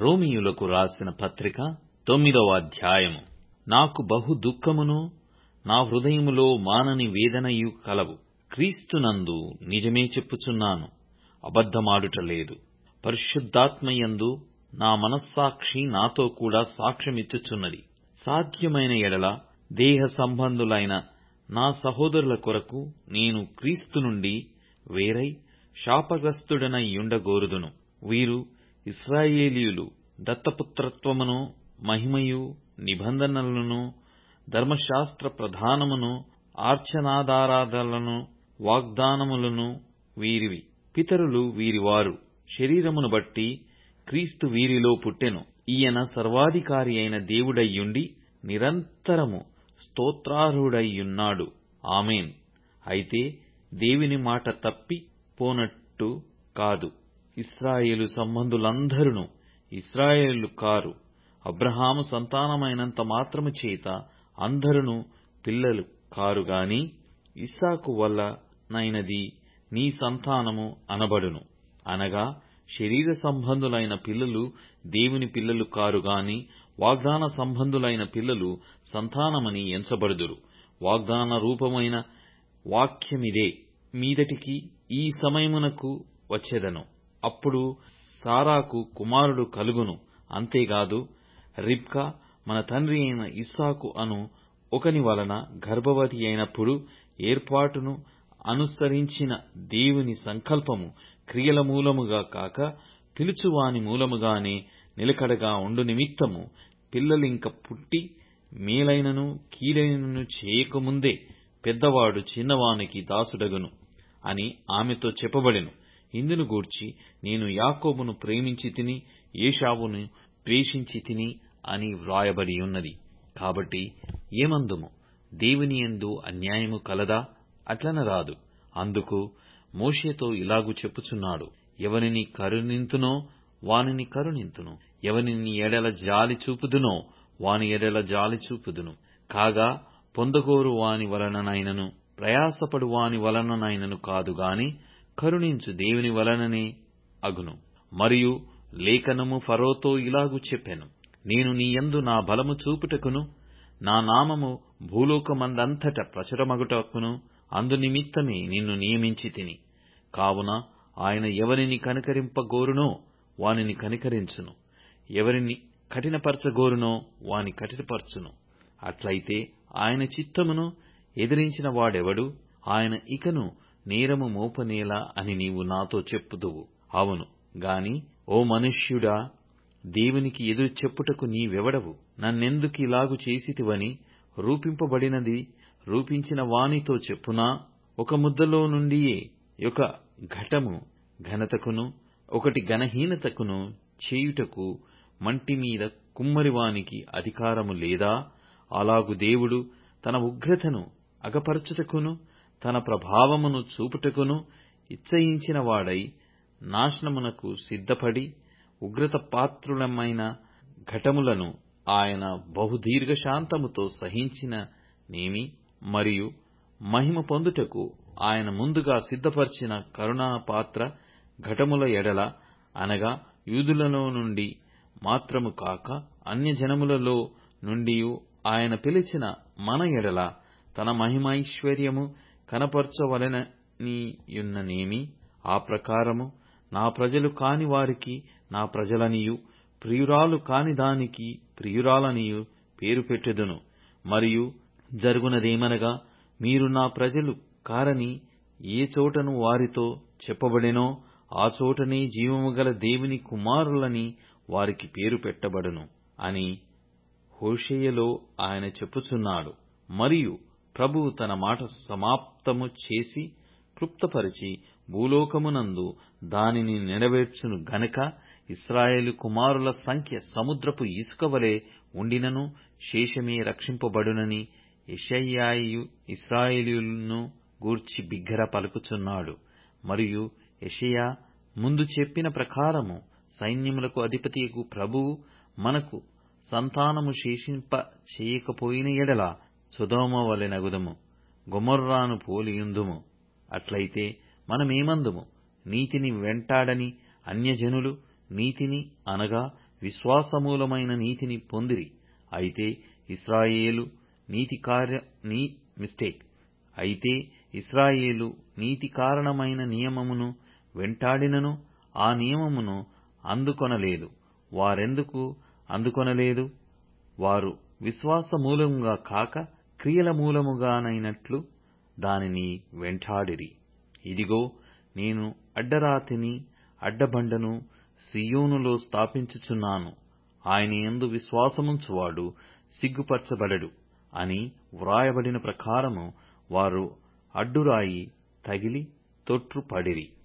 రోమీయులకు రాసిన పత్రిక తొమ్మిదవ అధ్యాయము నాకు బహు దుఃఖమును నా హృదయములో మానని వేదనయు కలవు క్రీస్తునందు నిజమే చెప్పుచున్నాను అబద్ధమాడుట లేదు పరిశుద్ధాత్మయందు నా మనస్సాక్షి నాతో కూడా సాక్ష్యమిచ్చుచున్నది సాధ్యమైన ఎడల దేహ సంబంధులైన నా సహోదరుల కొరకు నేను క్రీస్తు నుండి వేరై శాపగ్రస్తుడనైయుండగోరుదును వీరు ఇశ్రాయేలీయులు దత్తపుత్రత్వమును మహిమయు నిబంధనలను ధర్మశాస్త్ర ప్రధానమును అర్చనాదారాధనలను వాగ్దానములను వీరివి పితరులు వీరివారు శరీరమును బట్టి క్రీస్తు వీరిలో పుట్టెను ఈయన సర్వాధికారి అయిన దేవుడయ్యుండి నిరంతరము స్తోత్రార్హుడయ్యున్నాడు ఆమెన్ అయితే దేవుని మాట తప్పి పోనట్టు కాదు ఇస్రాయేలు సంబంధులందరూ ఇస్రాయేలు కారు అబ్రహాము సంతానమైనంత మాత్రము చేత అందరును పిల్లలు కారు గాని ఇస్సాకు వల్లనైనది నీ సంతానము అనబడును అనగా శరీర సంబంధులైన పిల్లలు దేవుని పిల్లలు కారు గాని వాగ్దాన సంబంధులైన పిల్లలు సంతానమని ఎంచబడుదురు వాగ్దాన రూపమైన వాక్యమిదే మీదటికి ఈ సమయమునకు వచ్చెదను అప్పుడు సారాకు కుమారుడు కలుగును అంతేకాదు రిబ్కా మన తండ్రి అయిన ఇస్సాకు అను ఒకని వలన గర్భవతి అయినప్పుడు ఏర్పాటును అనుసరించిన దేవుని సంకల్పము క్రియల మూలముగా కాక పిలుచువాని మూలముగానే నిలకడగా ఉండు నిమిత్తము పిల్లలింక పుట్టి మేలైనను కీలైనను చేయకముందే పెద్దవాడు చిన్నవానికి దాసుడగును అని ఆమెతో చెప్పబడెను ఇందును గూర్చి నేను యాకోబును ప్రేమించి తిని ఏషావును ద్వేషించి తిని అని వ్రాయబడి ఉన్నది కాబట్టి ఏమందుము దేవుని యందు అన్యాయము కలదా అట్లనరాదు అందుకు మోషేతో ఇలాగు చెప్పుచున్నాడు ఎవరిని కరుణింతునో వానిని కరుణింతును ఎవరిని ఎడల జాలి చూపుదునో వాని ఎడల జాలి చూపుదును కాగా పొందగోరు వాని వలననైనను ప్రయాసపడు వాని వలననైనను కాదు గాని కరుణించు దేవుని వలననే అగును మరియు లేఖనము ఫరోతో ఇలాగు చెప్పెను నేను నీయందు నా బలము చూపుటకును నా నామము భూలోకమందంతట ప్రచురమగుటకును అందునిమిత్తమే నిన్ను నియమించి తిని కావున ఆయన ఎవరిని కనికరింపగోరునో వానిని కనికరించును ఎవరిని కఠినపరచగోరునో వాని కఠినపరచును అట్లయితే ఆయన చిత్తమును ఎదిరించిన వాడెవడు ఆయన ఇకను నేరము మోపనేలా అని నీవు నాతో చెప్పుదువు అవును గాని ఓ మనుష్యుడా దేవునికి ఎదురు చెప్పుటకు నీవెవడవు నన్నెందుకిలాగు చేసితివని రూపింపబడినది రూపించిన వానితో చెప్పునా ఒక ముద్దలో నుండియే ఒక ఘటము ఘనతకును ఒకటి ఘనహీనతకును చేయుటకు మంటి మీద కుమ్మరివానికి అధికారము లేదా అలాగు దేవుడు తన ఉగ్రతను అగపరచుటకును తన ప్రభావమును చూపుటకును ఇచ్చయించిన వాడై నాశనమునకు సిద్ధపడి ఉగ్రత పాత్రులమైన ఘటములను ఆయన బహుదీర్ఘశాంతముతో సహించిన నేమి మరియు మహిమ పొందుటకు ఆయన ముందుగా సిద్ధపరిచిన కరుణాపాత్ర ఘటముల ఎడల అనగా యూదులలో నుండి మాత్రము కాక అన్యజనములలో నుండియు ఆయన పిలిచిన మన ఎడల తన మహిమైశ్వర్యము కనపరచవలెననియున్ననేమి ఆ ప్రకారము నా ప్రజలు కాని వారికి నా ప్రజలనియు ప్రియురాలు కాని దానికి ప్రియురాలనియు పేరు పెట్టుదును మరియు జరుగునదేమనగా మీరు నా ప్రజలు కారని ఏ చోటను వారితో చెప్పబడెనో ఆ చోటనే జీవము గల దేవుని కుమారులని వారికి పేరు పెట్టబడును అని హోషేయలో ఆయన చెప్పుచున్నాడు మరియు ప్రభువు తన మాట సమాప్తము చేసి క్లుప్తపరిచి భూలోకమునందు దానిని నెరవేర్చును గనక ఇస్రాయేలు కుమారుల సంఖ్య సముద్రపు ఇసుక వలె ఉండినను శేషమే రక్షింపబడునని యెషయాయు ఇస్రాయేలీయులను గూర్చి బిగ్గర పలుకుచున్నాడు మరియు యెషయా ముందు చెప్పిన ప్రకారము సైన్యములకు అధిపతియగు ప్రభువు మనకు సంతానము శేషింప చేయకపోయిన ఎడల సొదొమ వలెనగుదము గొమొర్రాను పోలియుందుము అట్లయితే మనమేమందుము నీతిని వెంటాడని అన్యజనులు నీతిని అనగా విశ్వాసమూలమైన నీతిని పొందిరి అయితే ఇస్రాయేలు నీతి కార్య నీ మిస్టేక్ అయితే ఇస్రాయేలు నీతి కారణమైన నియమమును వెంటాడినను ఆ నియమమును అందుకొనలేదు వారెందుకు అందుకొనలేదు వారు విశ్వాస మూలముగా కాక క్రియల మూలముగానైనట్లు దానిని వెంటాడిరి ఇదిగో నేను అడ్డరాతిని అడ్డబండను సీయోనులో స్థాపించుచున్నాను ఆయన యందు విశ్వాసముంచువాడు సిగ్గుపరచబడడు అని వ్రాయబడిన ప్రకారము వారు అడ్డురాయి తగిలి తొట్రుపడిరి